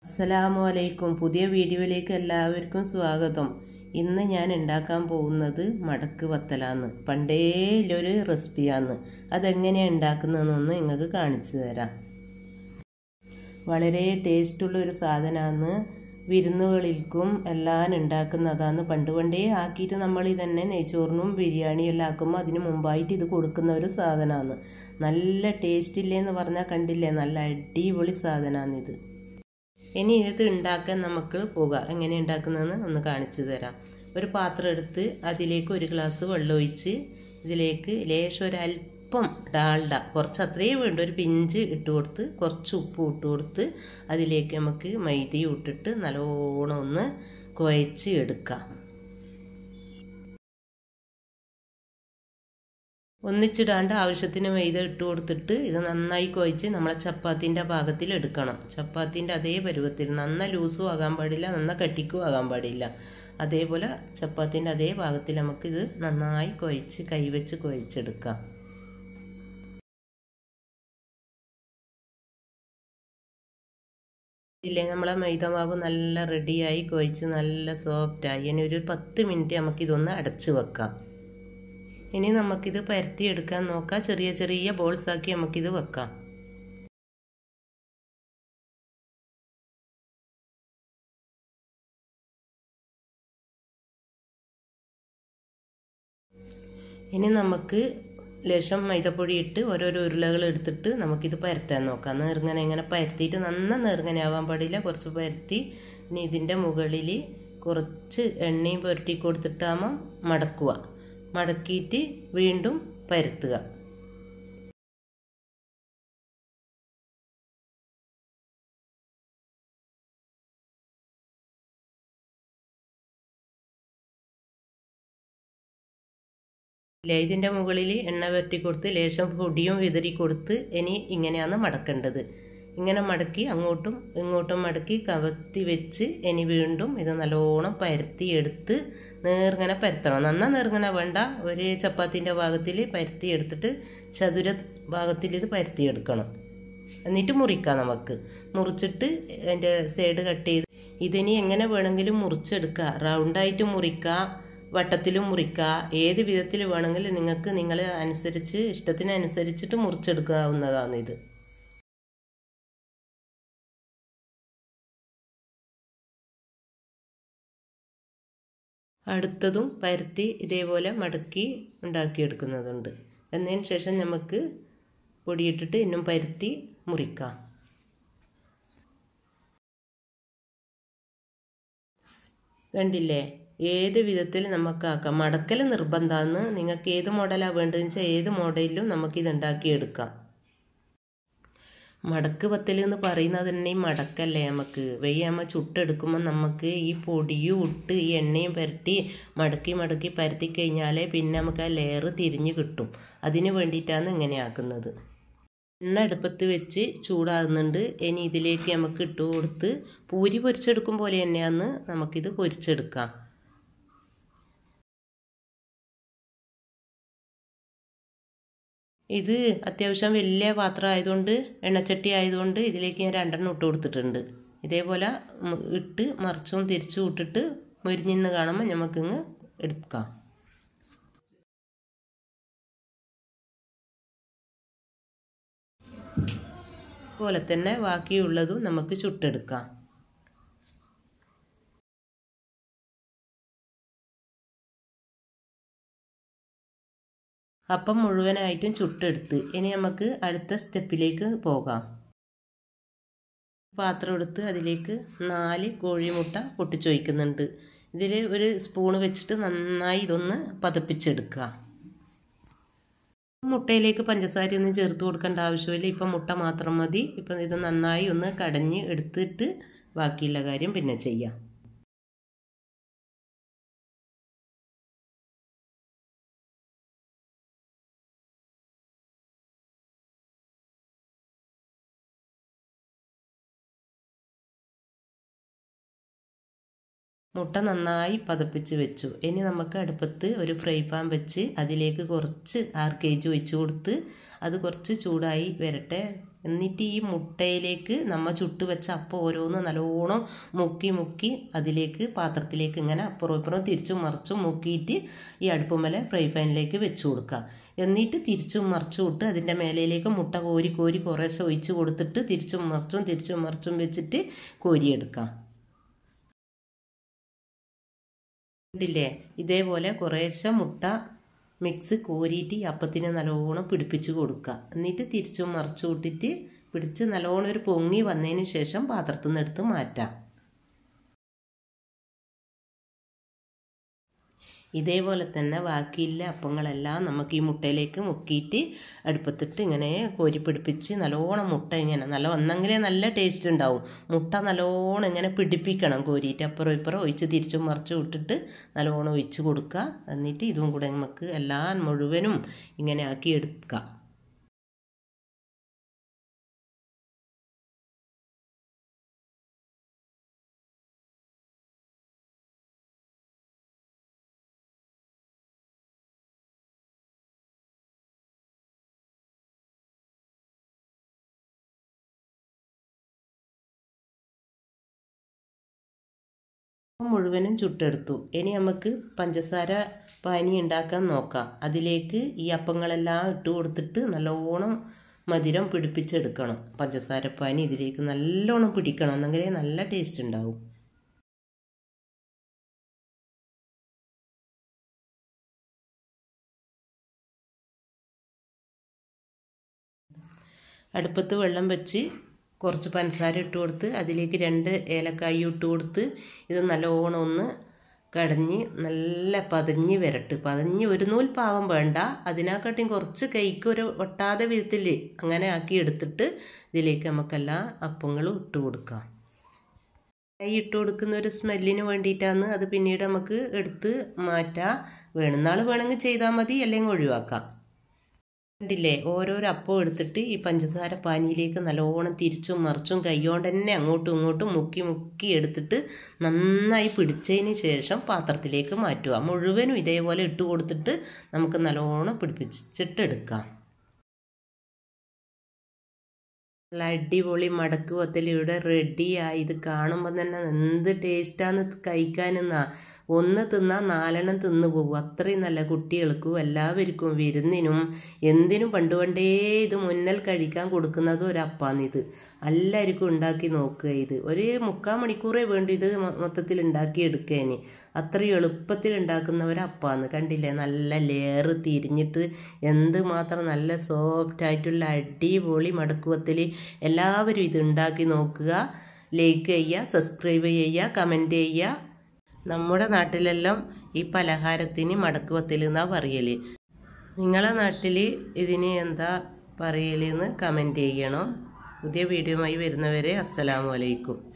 അസ്സലാമു അലൈക്കും പുതിയ വീഡിയോയിലേക്ക് എല്ലാവർക്കും സ്വാഗതം ഇന്ന് ഞാൻ ഉണ്ടാക്കാൻ പോകുന്നത് മടക്ക് വത്തലാന്ന് പണ്ടേലൊരു റെസിപ്പിയാന്ന് അതെങ്ങനെയാണ് ഉണ്ടാക്കുന്നതെന്നൊന്ന് നിങ്ങൾക്ക് കാണിച്ചു തരാം വളരെ ടേസ്റ്റുള്ള ഒരു സാധനമാണ് വിരുന്നുകളിൽക്കും എല്ലാം ഉണ്ടാക്കുന്നതാണ് പണ്ട് പണ്ടേ ആക്കിയിട്ട് നമ്മൾ ഇതന്നെ നെയ്ച്ചോറിനും ബിരിയാണി എല്ലാം ആക്കുമ്പോൾ അതിന് മുമ്പായിട്ട് ഇത് കൊടുക്കുന്ന ഒരു സാധനമാണ് നല്ല ടേസ്റ്റ് ഇല്ലേന്ന് പറഞ്ഞാൽ കണ്ടില്ലേ നല്ല അടിപൊളി സാധനമാണ് ഇത് ഇനി ഇത് ഉണ്ടാക്കാൻ നമുക്ക് പോകാം എങ്ങനെ ഉണ്ടാക്കുന്നതെന്ന് ഒന്ന് കാണിച്ചു തരാം ഒരു പാത്രം എടുത്ത് അതിലേക്ക് ഒരു ഗ്ലാസ് വെള്ളം ഒഴിച്ച് ഇതിലേക്ക് ലേശം ഒരു അല്പം ഡാൾഡ കുറച്ച് അത്രയും വേണ്ട ഒരു പിഞ്ച് ഇട്ട് കൊടുത്ത് കുറച്ച് ഉപ്പ് ഇട്ട് കൊടുത്ത് അതിലേക്ക് നമുക്ക് മൈദയും ഇട്ടിട്ട് നല്ലോണം ഒന്ന് കുഴച്ച് എടുക്കാം ഒന്നിച്ചിടാണ്ട് ആവശ്യത്തിന് മൈദ ഇട്ട് കൊടുത്തിട്ട് ഇത് നന്നായി കുഴച്ച് നമ്മളെ ചപ്പാത്തിൻ്റെ പാകത്തിൽ എടുക്കണം ചപ്പാത്തിൻ്റെ അതേ പരുവത്തിൽ നന്ന ലൂസും ആകാൻ പാടില്ല നന്ന കട്ടിക്കും ആകാൻ പാടില്ല അതേപോലെ ചപ്പാത്തിൻ്റെ അതേ പാകത്തിൽ നമുക്കിത് നന്നായി കുഴച്ച് കൈവച്ച് കുഴച്ചെടുക്കാം ഇല്ലേ നമ്മളെ മൈദമാവ് നല്ല റെഡിയായി കുഴച്ച് നല്ല സോഫ്റ്റായി ഇനി ഒരു പത്ത് മിനിറ്റ് നമുക്കിതൊന്ന് അടച്ച് വെക്കാം ഇനി നമുക്കിത് പരത്തിയെടുക്കാൻ നോക്കാം ചെറിയ ചെറിയ ബോൾസാക്കി നമുക്കിത് വെക്കാം ഇനി നമുക്ക് ലേശം മൈദപ്പൊടി ഇട്ട് ഓരോരോ ഉരുളകൾ എടുത്തിട്ട് നമുക്കിത് പരത്താൻ നോക്കാം നേർങ്ങനെ ഇങ്ങനെ പരത്തിയിട്ട് നന്ന നേർങ്ങനെ ആവാൻ പാടില്ല കുറച്ച് പരത്തി ഇനി ഇതിൻ്റെ മുകളിൽ കുറച്ച് എണ്ണയും പുരട്ടി കൊടുത്തിട്ടാകുമ്പോൾ മടക്കുക മടക്കിയിട്ട് വീണ്ടും പരത്തുക ഇതിൻ്റെ മുകളിൽ എണ്ണ പുരട്ടി കൊടുത്ത് ലേശം പൊടിയും വിതറി കൊടുത്ത് ഇനി ഇങ്ങനെയാണ് മടക്കേണ്ടത് ഇങ്ങനെ മടക്കി അങ്ങോട്ടും ഇങ്ങോട്ടും മടക്കി കവത്തി വെച്ച് ഇനി വീണ്ടും ഇത് നല്ലോണം പരത്തി എടുത്ത് നേർങ്ങനെ പരത്തണം നന്നാ നേർങ്ങനെ വേണ്ട ഒരു ചപ്പാത്തിൻ്റെ ഭാഗത്തിൽ പരത്തി എടുത്തിട്ട് ചതുര ഭാഗത്തിൽ ഇത് പരത്തി എടുക്കണം എന്നിട്ട് മുറിക്കാം നമുക്ക് മുറിച്ചിട്ട് അതിൻ്റെ സൈഡ് കട്ട് ചെയ്ത് ഇതിനി എങ്ങനെ വേണമെങ്കിലും മുറിച്ചെടുക്കുക റൗണ്ടായിട്ട് മുറിക്കാം വട്ടത്തിലും മുറിക്കുക ഏത് വിധത്തിൽ വേണമെങ്കിലും നിങ്ങൾക്ക് നിങ്ങളെ അനുസരിച്ച് ഇഷ്ടത്തിനനുസരിച്ചിട്ട് മുറിച്ചെടുക്കാവുന്നതാണ് ഇത് അടുത്തതും പരത്തി ഇതേപോലെ മടക്കി ഉണ്ടാക്കിയെടുക്കുന്നതുണ്ട് എന്നതിന് ശേഷം നമുക്ക് പൊടിയിട്ടിട്ട് ഇന്നും പരത്തി മുറിക്കാം കണ്ടില്ലേ ഏത് വിധത്തിൽ നമുക്കാക്കാം മടക്കൽ നിർബന്ധമാണ് നിങ്ങൾക്ക് ഏത് മോഡലാണ് വേണ്ടതെന്ന് വെച്ചാൽ ഏത് മോഡലിലും നമുക്കിത് ഉണ്ടാക്കിയെടുക്കാം മടക്ക് പത്തൽ എന്ന് പറയുന്നത് തന്നെ ഈ മടക്കല്ലേ നമുക്ക് വെയ്യാമ്മ ചുട്ടെടുക്കുമ്പോൾ നമുക്ക് ഈ പൊടിയും ഇട്ട് ഈ എണ്ണയും പരട്ടി മടക്കി മടക്കി പരത്തി കഴിഞ്ഞാലേ പിന്നെ നമുക്ക് ആ ലെയർ തിരിഞ്ഞ് കിട്ടും അതിന് വേണ്ടിയിട്ടാണ് ഇങ്ങനെ ആക്കുന്നത് എണ്ണ അടുപ്പത്ത് വെച്ച് ചൂടാകുന്നുണ്ട് ഇനി ഇതിലേക്ക് നമുക്ക് ഇട്ട് കൊടുത്ത് പൂരി പൊരിച്ചെടുക്കും പോലെ തന്നെയാണ് നമുക്കിത് പൊരിച്ചെടുക്കാം ഇത് അത്യാവശ്യം വലിയ പാത്രം ആയതുകൊണ്ട് എണ്ണച്ചട്ടി ആയതുകൊണ്ട് ഇതിലേക്ക് ഞാൻ രണ്ടെണ്ണം ഇട്ട് കൊടുത്തിട്ടുണ്ട് ഇതേപോലെ ഇട്ട് മറിച്ചും തിരിച്ചും ഇട്ടിട്ട് മുരിഞ്ഞിന്ന് കാണുമ്പോൾ നമുക്കിങ്ങ് എടുക്കാം പോലെ തന്നെ ബാക്കിയുള്ളതും നമുക്ക് ചുട്ടെടുക്കാം അപ്പം മുഴുവനായിട്ടും ചുട്ടെടുത്ത് ഇനി നമുക്ക് അടുത്ത സ്റ്റെപ്പിലേക്ക് പോകാം പാത്രം എടുത്ത് അതിലേക്ക് നാല് കോഴിമുട്ട പൊട്ടിച്ചു വയ്ക്കുന്നുണ്ട് ഇതിൽ ഒരു സ്പൂൺ വെച്ചിട്ട് നന്നായി ഇതൊന്ന് പതപ്പിച്ചെടുക്കുക മുട്ടയിലേക്ക് പഞ്ചസാരയൊന്നും ചേർത്ത് കൊടുക്കേണ്ട ആവശ്യമില്ല ഇപ്പം മുട്ട മാത്രം മതി ഇപ്പം ഇത് നന്നായി ഒന്ന് കടഞ്ഞ് എടുത്തിട്ട് ബാക്കിയുള്ള കാര്യം പിന്നെ ചെയ്യാം മുട്ട നന്നായി പതപ്പിച്ച് വെച്ചു ഇനി നമുക്ക് അടുപ്പത്ത് ഒരു ഫ്രൈ പാൻ വെച്ച് അതിലേക്ക് കുറച്ച് ആർ കെ ജി ഒഴിച്ച് കൊടുത്ത് അത് കുറച്ച് ചൂടായി വരട്ടെ എന്നിട്ട് ഈ മുട്ടയിലേക്ക് നമ്മ ചുട്ട് വെച്ച അപ്പം ഓരോന്ന് നല്ലോണം മുക്കി മുക്കി അതിലേക്ക് പാത്രത്തിലേക്ക് ഇങ്ങനെ അപ്പുറം ഇപ്പുറം തിരിച്ചും മറിച്ചും മുക്കിയിട്ട് ഈ അടുപ്പുമല ഫ്രൈ പാനിലേക്ക് വെച്ച് കൊടുക്കുക എന്നിട്ട് തിരിച്ചും മറിച്ചും ഇട്ട് അതിൻ്റെ മേലയിലേക്ക് മുട്ട കോരി കോരി കുറേശ്ശെ ഒഴിച്ച് കൊടുത്തിട്ട് തിരിച്ചും മറിച്ചും തിരിച്ചും മറിച്ചും വെച്ചിട്ട് കോരിയെടുക്കാം കണ്ടില്ലേ ഇതേപോലെ കുറേശ്ശെ മുട്ട മിക്സ് കോരിയിട്ട് ഈ അപ്പത്തിന് നല്ലോണം പിടിപ്പിച്ച് കൊടുക്കുക എന്നിട്ട് തിരിച്ചും മറിച്ചു വിട്ടിട്ട് പിടിച്ച് നല്ലോണം ഒരു പൊങ്ങി വന്നതിന് ശേഷം പാത്രത്തിൽ നിന്ന് എടുത്ത് മാറ്റാം ഇതേപോലെ തന്നെ ബാക്കിയുള്ള അപ്പങ്ങളെല്ലാം നമുക്ക് ഈ മുട്ടയിലേക്ക് മുക്കിയിട്ട് അടുപ്പത്തിട്ട് ഇങ്ങനെ കോരി പിടിപ്പിച്ച് നല്ലോണം മുട്ട ഇങ്ങനെ നല്ല ഒന്നെങ്കിലേ നല്ല ടേസ്റ്റ് ഉണ്ടാവും മുട്ട നല്ലോണം ഇങ്ങനെ പിടിപ്പിക്കണം കോരിയിട്ട് അപ്പുറം ഇപ്പുറം ഒഴിച്ച് തിരിച്ചും മറിച്ചും ഇട്ടിട്ട് നല്ലോണം ഒഴിച്ച് കൊടുക്കുക എന്നിട്ട് ഇതും കൂടെ നമുക്ക് എല്ലാം മുഴുവനും ഇങ്ങനെ ആക്കി എടുക്കാം മുഴുവനും ചുട്ടെടുത്തു ഇനി നമുക്ക് പഞ്ചസാര പാനി ഉണ്ടാക്കാൻ നോക്കാം അതിലേക്ക് ഈ അപ്പങ്ങളെല്ലാം ഇട്ട് കൊടുത്തിട്ട് നല്ലോണം മധുരം പിടിപ്പിച്ചെടുക്കണം പഞ്ചസാര പാനി ഇതിലേക്ക് നല്ലോണം പിടിക്കണം എന്നെങ്കിലേ നല്ല ടേസ്റ്റ് ഉണ്ടാവും അടുപ്പത്ത് വെള്ളം വെച്ച് കുറച്ച് പഞ്ചസാര ഇട്ട് കൊടുത്ത് അതിലേക്ക് രണ്ട് ഏലക്കായി ഇട്ട് കൊടുത്ത് ഇത് നല്ലോണം ഒന്ന് കടഞ്ഞ് നല്ല പതഞ്ഞ് വരട്ട് പതഞ്ഞ് ഒരു നൂൽ പാവം വേണ്ട അതിനെക്കാട്ടിയും കുറച്ച് കൈക്ക് ഒരു ഒട്ടാതെ വിധത്തിൽ അങ്ങനെ ആക്കി എടുത്തിട്ട് ഇതിലേക്ക് നമുക്കെല്ലാം അപ്പങ്ങളും ഇട്ട് കൊടുക്കാം കൈ ഇട്ട് കൊടുക്കുന്ന ഒരു സ്മെല്ലിന് വേണ്ടിയിട്ടാണ് അത് പിന്നീട് നമുക്ക് എടുത്ത് മാറ്റാം വേണമെന്നാൾ വേണമെങ്കിൽ ചെയ്താൽ മതി അല്ലെങ്കിൽ ഒഴിവാക്കാം കണ്ടില്ലേ ഓരോരോ അപ്പം എടുത്തിട്ട് ഈ പഞ്ചസാര പാനിയിലേക്ക് നല്ലോണം തിരിച്ചും മറിച്ചും കൈകൊണ്ട് തന്നെ അങ്ങോട്ടും ഇങ്ങോട്ടും മുക്കി മുക്കി എടുത്തിട്ട് നന്നായി പിടിച്ചതിന് ശേഷം പാത്രത്തിലേക്ക് മാറ്റുക മുഴുവനും ഇതേപോലെ ഇട്ട് കൊടുത്തിട്ട് നമുക്ക് നല്ലോണം പിടിപ്പിച്ചിട്ട് എടുക്കാം നല്ല അടിപൊളി മടക്ക് വത്തൽ ഇവിടെ റെഡിയായി ഇത് കാണുമ്പോൾ തന്നെ എന്ത് ടേസ്റ്റാന്ന് കഴിക്കാനെന്നാ ഒന്ന് തിന്നാൽ നാലെണ്ണം തിന്നു പോകും അത്രയും നല്ല കുട്ടികൾക്കും എല്ലാവർക്കും വിരുന്നിനും എന്തിനും പണ്ട് പണ്ടേ ഇത് മുന്നൽ കഴിക്കാൻ കൊടുക്കുന്നത് ഒരപ്പാന്നിത് എല്ലാവർക്കും ഉണ്ടാക്കി നോക്കുക ഇത് ഒരു മുക്കാൽ മണിക്കൂറേ വേണ്ടി ഇത് മൊത്തത്തിൽ ഉണ്ടാക്കി എടുക്കേന് അത്രയും എളുപ്പത്തിൽ ഉണ്ടാക്കുന്ന ഒരപ്പാന്ന് കണ്ടില്ലേ നല്ല ലെയർ തിരിഞ്ഞിട്ട് എന്ത് മാത്രം നല്ല സോഫ്റ്റ് ആയിട്ടുള്ള അടിപൊളി മടക്കുവത്തിൽ എല്ലാവരും ഇത് ഉണ്ടാക്കി നോക്കുക ലൈക്ക് ചെയ്യുക സബ്സ്ക്രൈബ് ചെയ്യുക കമൻറ്റ് ചെയ്യുക നമ്മുടെ നാട്ടിലെല്ലാം ഈ പലഹാരത്തിന് മടക്കുവത്തിൽ എന്നാ പറയല് നിങ്ങളെ നാട്ടിൽ ഇതിന് എന്താ പറയലെന്ന് കമൻറ്റ് ചെയ്യണം പുതിയ വീഡിയോയുമായി വരുന്നവരെ അസ്സലാമു അലൈക്കും